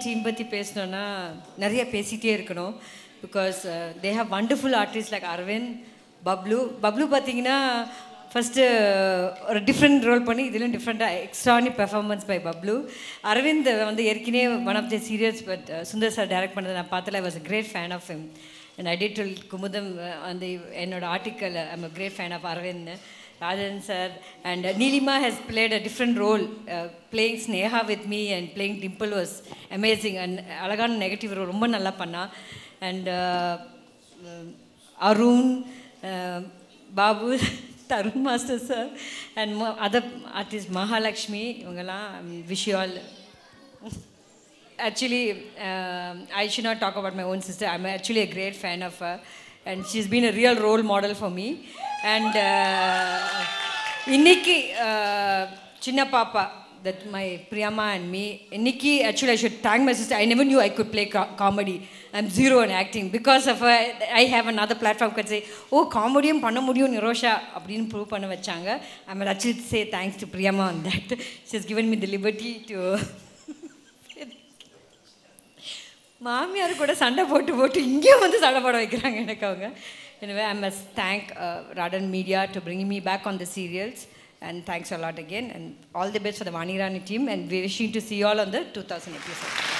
Team பற்றி பேசணுன்னா நிறைய பேசிகிட்டே இருக்கணும் because they have wonderful artist like Aravind Bablu Bablu பார்த்தீங்கன்னா ஃபஸ்ட்டு ஒரு டிஃப்ரெண்ட் ரோல் பண்ணி இதுலையும் டிஃப்ரெண்ட்டாக extraordinary performance by Bablu Aravind வந்து ஏற்கனவே one of the serials but Sundar sir direct பண்ணதை நான் பார்த்தல I was a great fan of him and I did டுல் குமுதம் uh, அந்த என்னோட article I'm a great fan of Aravind Rajan sir and Neelima has played a different role playing Sneha with me and playing Dimple was amazing and அழகான negative role ரொம்ப நல்லா பண்ணா and Arun uh, Babu Tharun master sir and other artist Mahalakshmi இவங்கெல்லாம் wish you all actually, um, I should not talk about my own sister. I'm actually a great fan of her, and she's been a real role model for me. And uh, இன்னைக்கு uh, சின்ன பாப்பா that my Priyama and me, இன்னைக்கு actually I should thank my sister. I never knew I could play co- comedy. I'm zero in acting. Because of her, I have another platform could say, oh, காமெடியும் பண்ண முடியும் நிரோஷா அப்படின்னு prove பண்ண வச்சாங்க I will actually say thanks to Priyama on that. She has given me the liberty to மாமியார் கூட சண்டை போட்டு போட்டு இங்கேயும் வந்து சண்டை போட வைக்கிறாங்க எனக்கு அவங்க எனவே I must thank Radaan media to bring me back on the serials and thanks a lot again and all the best for the Vani Rani team and we wishing to see all on the two thousand episode